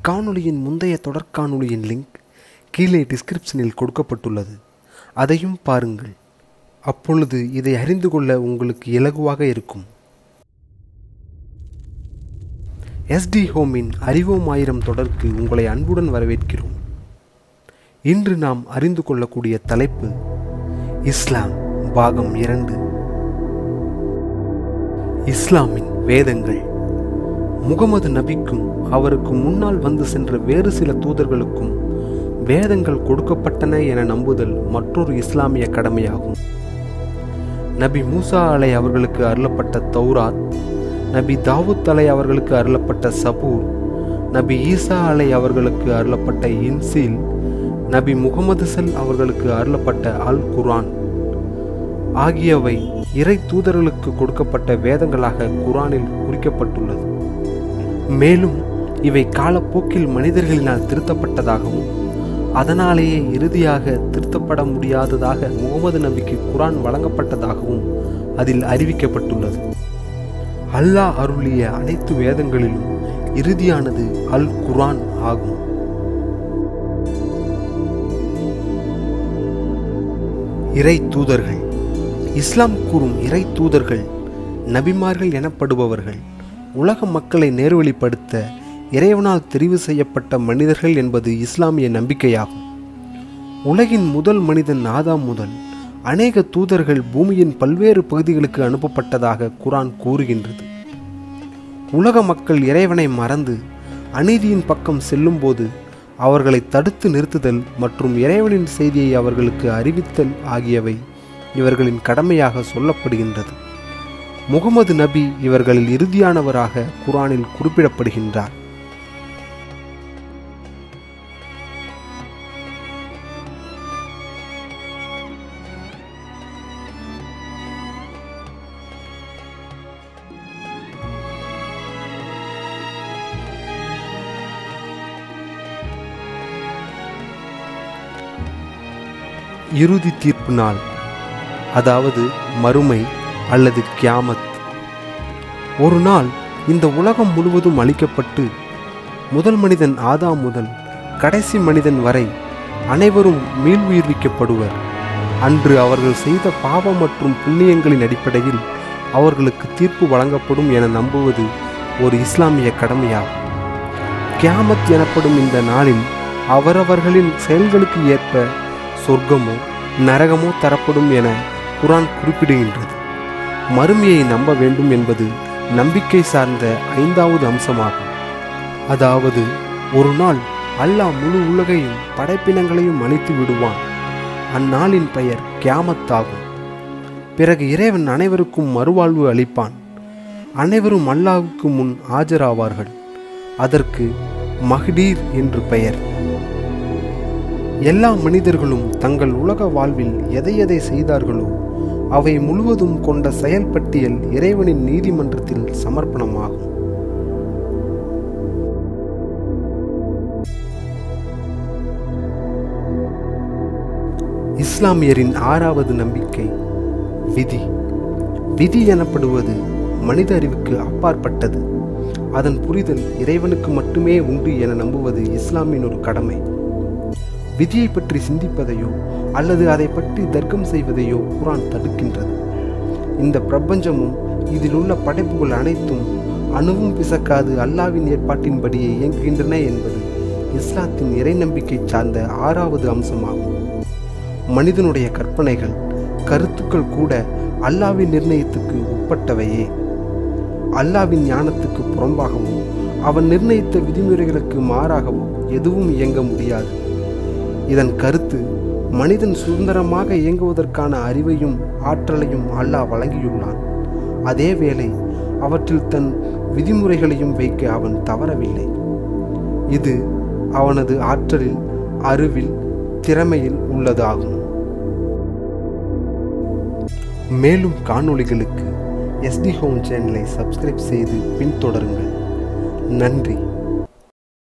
இக்காணொளியின் முந்தைய தொடர்காணொளியின் லிங்க் கீழே டிஸ்கிரிப்ஷனில் கொடுக்கப்பட்டுள்ளது அதையும் பாருங்கள் அப்பொழுது இதை அறிந்து கொள்ள உங்களுக்கு இலகுவாக இருக்கும் எஸ்டி ஹோமின் அறிவோம் ஆயிரம் தொடருக்கு உங்களை அன்புடன் வரவேற்கிறோம் இன்று நாம் அறிந்து கொள்ளக்கூடிய தலைப்பு இஸ்லாம் பாகம் இரண்டு இஸ்லாமின் வேதங்கள் முகமது நபிக்கும் அவருக்கு முன்னால் வந்து சென்ற வேறு சில தூதர்களுக்கும் வேதங்கள் கொடுக்கப்பட்டன என நம்புதல் மற்றொரு இஸ்லாமிய கடமையாகும் நபி மூசா அலை அவர்களுக்கு அருளப்பட்ட தௌராத் நபி தாவூத் அலை அவர்களுக்கு அருளப்பட்ட சபூர் நபி ஈசா அலை அவர்களுக்கு அருளப்பட்ட இன்சீல் நபி முகமது சல் அவர்களுக்கு அருளப்பட்ட அல் குர்ஆன் ஆகியவை இறை தூதர்களுக்கு கொடுக்கப்பட்ட வேதங்களாக குரானில் குறிக்கப்பட்டுள்ளது மேலும் இவை காலப்போக்கில் மனிதர்களினால் திருத்தப்பட்டதாகவும் அதனாலேயே இறுதியாக திருத்தப்பட முடியாததாக முகமது நபிக்கு குரான் வழங்கப்பட்டதாகவும் அதில் அறிவிக்கப்பட்டுள்ளது அல்லாஹ் அருளிய அனைத்து வேதங்களிலும் இறுதியானது அல் குரான் ஆகும் இறை தூதர்கள் இஸ்லாம் கூறும் இறை தூதர்கள் நபிமார்கள் எனப்படுபவர்கள் உலக மக்களை நேர்வழிப்படுத்த இறைவனால் தெரிவு செய்யப்பட்ட மனிதர்கள் என்பது இஸ்லாமிய நம்பிக்கையாகும் உலகின் முதல் மனிதன் ஆதாம் முதல் அநேக தூதர்கள் பூமியின் பல்வேறு பகுதிகளுக்கு அனுப்பப்பட்டதாக குரான் கூறுகின்றது உலக மக்கள் இறைவனை மறந்து அநீதியின் பக்கம் செல்லும்போது அவர்களை தடுத்து நிறுத்துதல் மற்றும் இறைவனின் செய்தியை அவர்களுக்கு அறிவித்தல் ஆகியவை இவர்களின் கடமையாக சொல்லப்படுகின்றது முகமது நபி இவர்களில் இறுதியானவராக குரானில் குறிப்பிடப்படுகின்றார் இறுதி தீர்ப்பு நாள் அதாவது மறுமை அல்லது கியாமத் ஒரு நாள் இந்த உலகம் முழுவதும் அழிக்கப்பட்டு முதல் மனிதன் ஆதாம் முதல் கடைசி மனிதன் வரை அனைவரும் மீள்வுயிர்விக்கப்படுவர் அன்று அவர்கள் செய்த பாவம் மற்றும் புண்ணியங்களின் அடிப்படையில் அவர்களுக்கு தீர்ப்பு வழங்கப்படும் என நம்புவது ஒரு இஸ்லாமிய கடமையாகும் கியாமத் எனப்படும் இந்த நாளில் அவரவர்களின் செயல்களுக்கு ஏற்ப சொர்க்கமோ நரகமோ தரப்படும் என குரான் குறிப்பிடுகின்றது மறுமையை நம்ப வேண்டும் என்பது நம்பிக்கை சார்ந்த ஐந்தாவது அம்சமாகும் அதாவது ஒரு நாள் அல்லாஹ் முழு உலகையும் படைப்பினங்களையும் அழித்து விடுவான் அந்நாளின் பெயர் கியாமத்தாகும் பிறகு இறைவன் அனைவருக்கும் மறுவாழ்வு அளிப்பான் அனைவரும் அல்லாஹுக்கு முன் ஆஜராவார்கள் அதற்கு மஹ்டீர் என்று பெயர் எல்லா மனிதர்களும் தங்கள் உலக வாழ்வில் எதை எதை செய்தார்களோ அவை முழுவதும் கொண்ட செயல் பட்டியல் இறைவனின் நீதிமன்றத்தில் சமர்ப்பணமாகும் இஸ்லாமியரின் ஆறாவது நம்பிக்கை விதி விதி எனப்படுவது மனித அறிவுக்கு அப்பாற்பட்டது அதன் புரிதல் இறைவனுக்கு மட்டுமே உண்டு என நம்புவது இஸ்லாமின் ஒரு கடமை விதியை பற்றி சிந்திப்பதையோ அல்லது அதை பற்றி தர்க்கம் செய்வதையோ குரான் தடுக்கின்றது இந்த பிரபஞ்சமும் இதில் உள்ள படைப்புகள் அனைத்தும் அணுவும் பிசக்காது அல்லாவின் ஏற்பாட்டின்படியே இயங்குகின்றன என்பது இஸ்லாத்தின் இறை நம்பிக்கை சார்ந்த ஆறாவது அம்சமாகும் மனிதனுடைய கற்பனைகள் கருத்துக்கள் கூட அல்லாவின் நிர்ணயத்துக்கு உட்பட்டவையே அல்லாவின் ஞானத்துக்கு புறம்பாகவோ அவன் நிர்ணயித்த விதிமுறைகளுக்கு மாறாகவோ எதுவும் இயங்க முடியாது இதன் கருத்து மனிதன் சுதந்திரமாக இயங்குவதற்கான அறிவையும் ஆற்றலையும் அல்லாஹ் வழங்கியுள்ளான் அதேவேளை அவற்றில் தன் விதிமுறைகளையும் வைக்க அவன் தவறவில்லை இது அவனது ஆற்றலில் அறிவில் திறமையில் உள்ளதாகும் மேலும் காணொளிகளுக்கு எஸ்டி ஹோம் சேனலை சப்ஸ்கிரைப் செய்து பின்தொடருங்கள் நன்றி